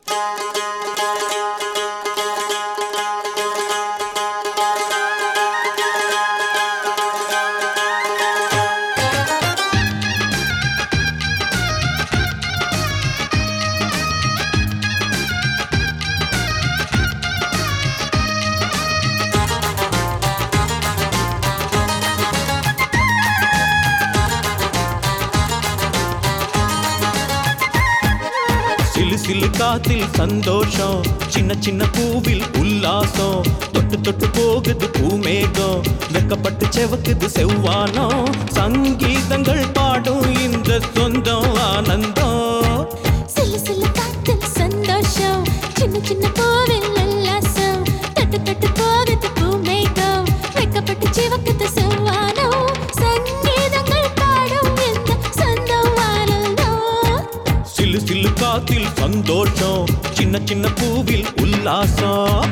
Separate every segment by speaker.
Speaker 1: சிலு சிலு காத்தில் சந்தோஷம் சின்ன சின்ன பூவில் உல்லாசம் தொட்டு தொட்டு போகுது பூமேகம் வெக்கப்பட்டு செவக்குது செவ்வானம் சங்கீதங்கள் பாடும் இந்த சொந்தம் ஆனந்தம்
Speaker 2: சிலு சிலு காத்தில் சந்தோஷம் சின்ன சின்ன பூவில் உல்லாசம் தொட்டு தொட்டு போகுது பூமேகம் வெக்கப்பட்டு சிவக்குது செவ்வானம் சங்கீதங்கள் பாடும் இந்த சொந்தம் ஆனந்தம்
Speaker 1: சிலு சிலு காத்தில் சந்தோஷம் சின்ன சின்ன பூவில் உல்லாசம்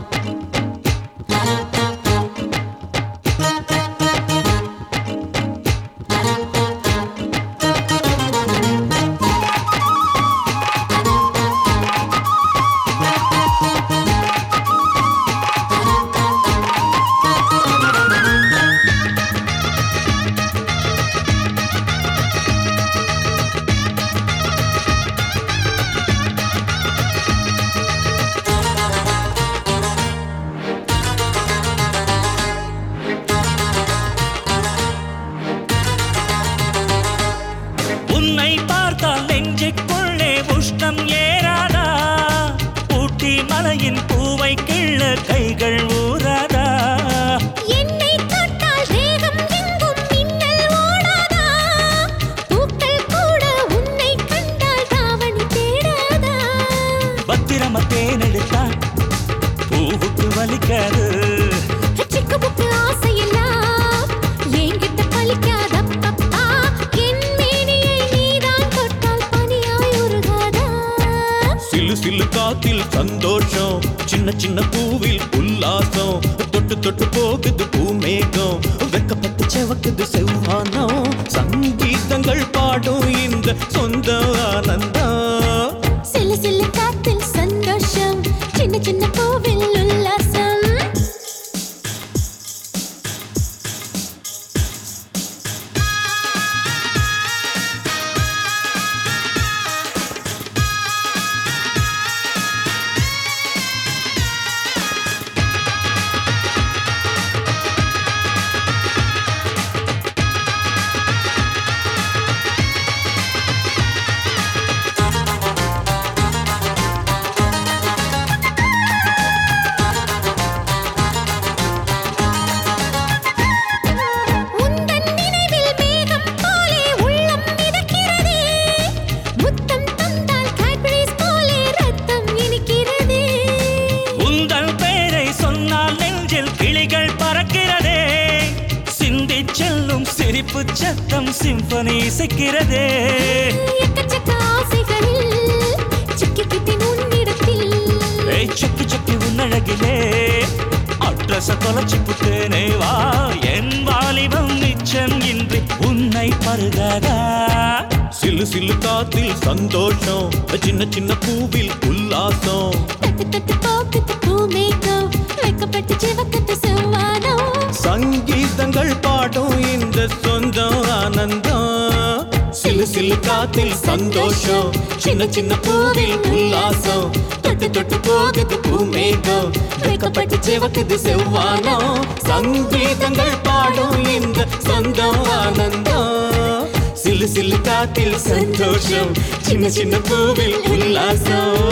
Speaker 3: உன்னை பார்த்தால் நெஞ்சுக்குள்ளே உஷ்ணம் ஏறாதா ஊட்டி மலையின் பூவை கிள்ள கைகள் ஊறாதா
Speaker 2: என்னை தொட்டால் தேகம் எங்கும் மின்னல் ஓடாதா பூக்கள் கூட உன்னை கண்டால் தாவணி தேடாதா
Speaker 3: பத்திரமா தேனெடுத்தா பூவுக்கு வலிக்காது
Speaker 2: சிக்கு புக்கு ஆசையெல்லாம் என்கிட்ட பலிக்காதப்பப்பா என் மேனியை நீதான் தொட்டால் பனியாய் உருகாதா
Speaker 1: சிலு சிலு காத்தில் சந்தோஷம் சின்ன சின்ன பூவில் உல்லாசம் தொட்டு தொட்டு போகுது பூமேகம் வெக்கப்பட்டு செவக்குது செவ்வானம் சங்கீதங்கள் பாடும் இந்த சொந்த ஆனந்தம்
Speaker 2: சிலு சிலு காத்தில் சந்தோஷம் சின்ன சின்ன பூவில் உல்லாசம் உந்தன் நினைவில் மேகம் போலே உள்ளம் மிதக்கிறதே முத்தம் தந்தால் கேட்பரிஸ் போலே ரத்தம் இனிக்கிறதே
Speaker 3: உந்தன் பெயரை சொன்னால் நெஞ்சில் கிளிகள் பறக்கிறதே சிந்தி செல்லும் சிரிப்பு சத்தம் சிம்பனி இசைக்கிறதே
Speaker 2: எக்கச்சக்க ஆசைகளில் சிக்கிக்கிட்டேன் உன்னிடத்தில்
Speaker 3: ஏய் சுக்கி சுக்கி உன்னழகிலே அட்ரஸ தொலைச்சு புட்டேனே வா என் வாலிபம் நிச்சம் இன்றி உன்னை பருகாதா
Speaker 1: சிலு சிலு காத்தில் சந்தோஷம் சின்ன சின்ன பூவில் உல்லாசம்
Speaker 2: தட்டு தட்டு போக்குது பூமேகம் வைக்கப்பட்டு சிவக்கத்து செவ்வானம்
Speaker 1: சங்கீதங்கள் பாடும் இந்த சொந்தம் ஆனந்தம் சிலு சிலு காத்தில் சந்தோஷம் சின்ன சின்ன பூவில் உல்லாசம் தொட்டு தொட்டு போகுது பூமேகம் வெக்கப்பட்டு சிவக்குது செவ்வானம் சங்கீதங்கள் பாடும் இந்த சொந்தம் ஆனந்தம் சிலு சிலு காத்தில் சந்தோஷம் சின்ன சின்ன பூவில் உல்லாசம்